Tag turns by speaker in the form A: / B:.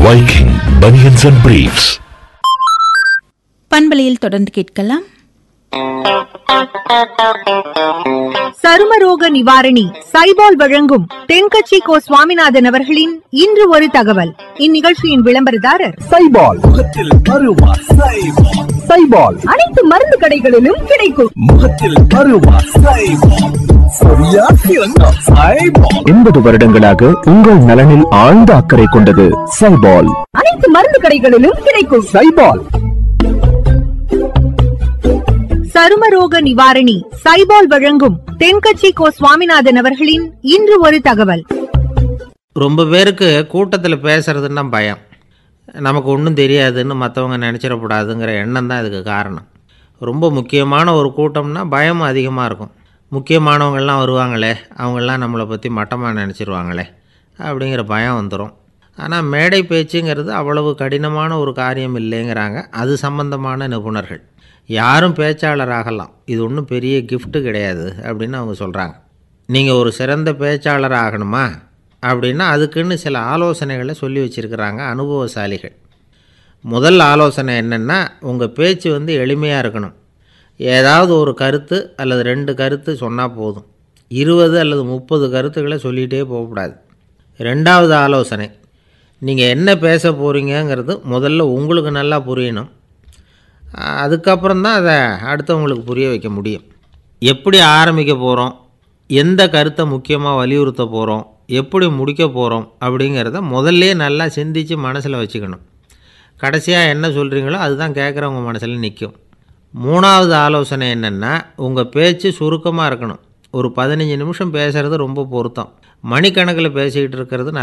A: Viking Bunions and Briefs.
B: பண்பலையில் தொடர்ந்து கேட்கலாம்
C: சருமரோக நிவாரணி சைபால் வழங்கும் தென்கட்சி கோ சுவாமிநாதன் அவர்களின் இன்று ஒரு தகவல் இந்நிகழ்ச்சியின் விளம்பரதாரர்
D: சைபால் முகத்தில் பருவா சைபால் சைபால்
C: அனைத்து மருந்து கடைகளிலும் கிடைக்கும்
D: முகத்தில் பருவா சைபால் சரியா சிறந்த சைபால் எண்பது வருடங்களாக உங்கள் நலனில் ஆழ்ந்த அக்கறை கொண்டது சைபால்
C: அனைத்து மருந்து கடைகளிலும் கிடைக்கும்
D: சைபால்
C: சருமரோக நிவாரணி சைபால் வழங்கும் தென்கட்சி கோ சுவாமிநாதன் அவர்களின் இன்று ஒரு தகவல்
E: ரொம்ப பேருக்கு கூட்டத்தில் பேசுறதுன்னா பயம் நமக்கு ஒன்றும் தெரியாதுன்னு மற்றவங்க நினச்சிடக்கூடாதுங்கிற எண்ணம் தான் இதுக்கு காரணம் ரொம்ப முக்கியமான ஒரு கூட்டம்னா பயம் அதிகமாக இருக்கும் முக்கியமானவங்கள்லாம் வருவாங்களே அவங்கெல்லாம் நம்மளை பற்றி மட்டமாக நினச்சிருவாங்களே அப்படிங்கிற பயம் வந்துடும் ஆனால் மேடை பேச்சுங்கிறது அவ்வளவு கடினமான ஒரு காரியம் இல்லைங்கிறாங்க அது சம்பந்தமான நிபுணர்கள் யாரும் பேச்சாளர் ஆகலாம் இது ஒன்றும் பெரிய gift கிடையாது அப்படின்னு அவங்க சொல்கிறாங்க நீங்கள் ஒரு சிறந்த பேச்சாளர் ஆகணுமா அப்படின்னா அதுக்குன்னு சில ஆலோசனைகளை சொல்லி வச்சுருக்கிறாங்க அனுபவசாலிகள் முதல் ஆலோசனை என்னென்னா உங்கள் பேச்சு வந்து எளிமையாக இருக்கணும் ஏதாவது ஒரு கருத்து அல்லது ரெண்டு கருத்து சொன்னால் போதும் இருபது அல்லது முப்பது கருத்துக்களை சொல்லிகிட்டே போகக்கூடாது ரெண்டாவது ஆலோசனை நீங்கள் என்ன பேச போகிறீங்கங்கிறது முதல்ல உங்களுக்கு நல்லா புரியணும் அதுக்கப்புறம் தான் அதை அடுத்தவங்களுக்கு புரிய வைக்க முடியும் எப்படி ஆரம்பிக்க போகிறோம் எந்த கருத்தை முக்கியமாக வலியுறுத்த போகிறோம் எப்படி முடிக்க போகிறோம் அப்படிங்கிறத முதல்லே நல்லா சிந்தித்து மனசில் வச்சுக்கணும் கடைசியாக என்ன சொல்கிறீங்களோ அதுதான் கேட்குறவங்க மனசில் நிற்கும் மூணாவது ஆலோசனை என்னென்னா உங்கள் பேச்சு சுருக்கமாக இருக்கணும் ஒரு பதினஞ்சு நிமிஷம் பேசுகிறது ரொம்ப பொருத்தம் மணிக்கணக்கில் பேசிக்கிட்டு இருக்கிறது